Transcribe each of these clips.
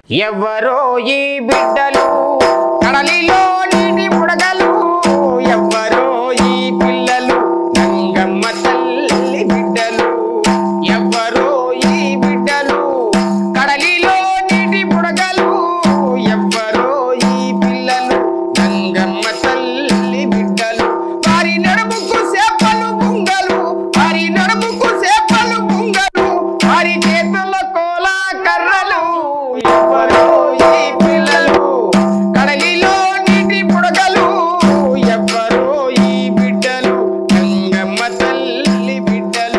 ఎవ్వరో ఈ బిడ్డలు కడలిలో నీటి బుడగలు ఎవ్వరో ఈ పిల్లలు గంగమ్మ తల్లి బిడ్డలు ఎవ్వరో ఈ బిడ్డలు కడలిలో నీటి బుడగలు ఎవ్వరో ఈ పిల్లలు గంగమ్మ తల్లి బిడ్డలు వారి నడుముకు సేపలు బుంగలు వారి నడుముకు సేపలు బుంగలు వారి చేతుల్లో కోలా కర్రలు ఎవ్వరో ఈ పిల్లలు కడలిలో నీటి బుడగలు ఎవ్వరో ఈ బిడ్డలు గంగమ్మ తల్లి బిడ్డలు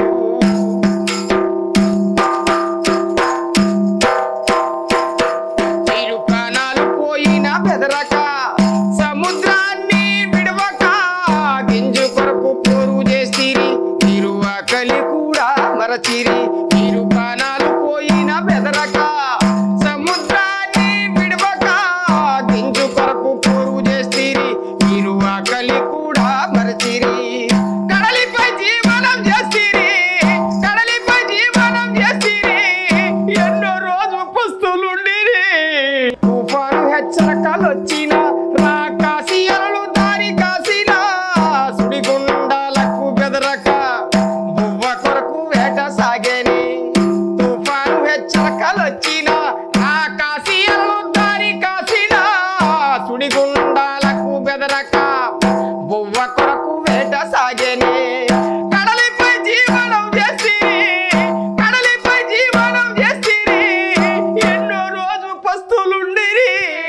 తీరు ప్రాణాలు పోయిన బెదరక సముద్రాన్ని విడవక గింజు కొరకు పోరు చేసిరి మీరు ఆకలి కూడా మరచిరి మీరు ప్రాణాలు పోయిన బెదరక సముద్రాన్ని విడవక గింజు కొరకు పోరు చేసిరి మీరు ఆకలి కూడా మరచిరి కడలిపై జీవనం చేసిరి కడలిపై జీవనం చేసిరి ఎన్నో రోజు పుస్తులుండిరి తుఫాను హెచ్చరికలు వచ్చిన రాకాసి అలలు దారి కాసిన సుడిగుండాలకు బెదరక బువ్వ కొరకు వేట సాగేని తుఫాను హెచ్చరికలు వచ్చిన రాకాసి అలలు దారి కాసిన సుడిగుండాలకు బెదరక బువ్వ కొరకు వేట సాగేని కడలిపై జీవనం చేసిరి కడలిపై జీవనం చేసిరి ఎన్నో రోజు పస్తులుండిరి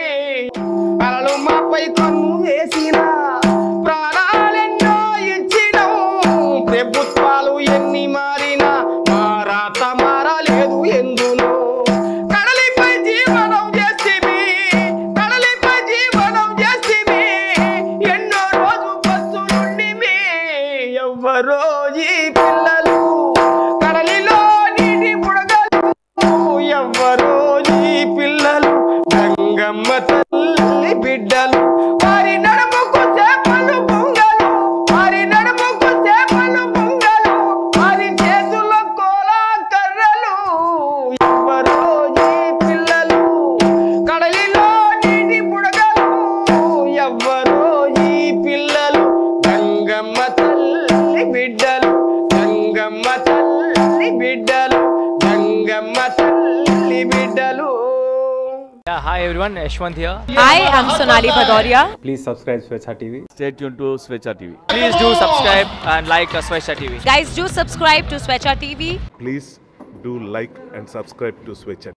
అలలు మాపై కన్ను వేసిన ప్రాణాలెన్నో ఇచ్చిన ప్రభుత్వాలు ఎన్ని మారినా మారాత మారలేదు ఎందును కడలిపై జీవనం చేసివి కడలిపై జీవనం చేసివి ఎన్నో రోజు పస్తులుండివి ఎవ్వరో ఈ పిల్లలు కడలిలో నీటి బుడగలు ఎవ్వరో ఈ పిల్లలు గంగమ్మ తల్లి బిడ్డలు వారి నడుముకు చేపలు పొంగలు వారి నడుముకు చేపలు పొంగలు వారి చేతుల్లో కోలా కర్రలు ఎవ్వరో ఈ పిల్లలు కడలిలో నీటి బుడగలు ఎవ్వరో ఈ పిల్లలు గంగమ్మ తల్లి బిడ్డలు గంగమ్మ తల్లి బిడ్డలు గంగమ్మ తల్లి బిడ్డలు Yeah, hi everyone, Yashwant here. Hi, I'm Sonali Bhadoria. Please subscribe Swechha TV. Stay tuned to Svecha TV. Please do subscribe and like uh, Swesha TV. Guys, do subscribe to Swecha TV. please do like and subscribe to Switch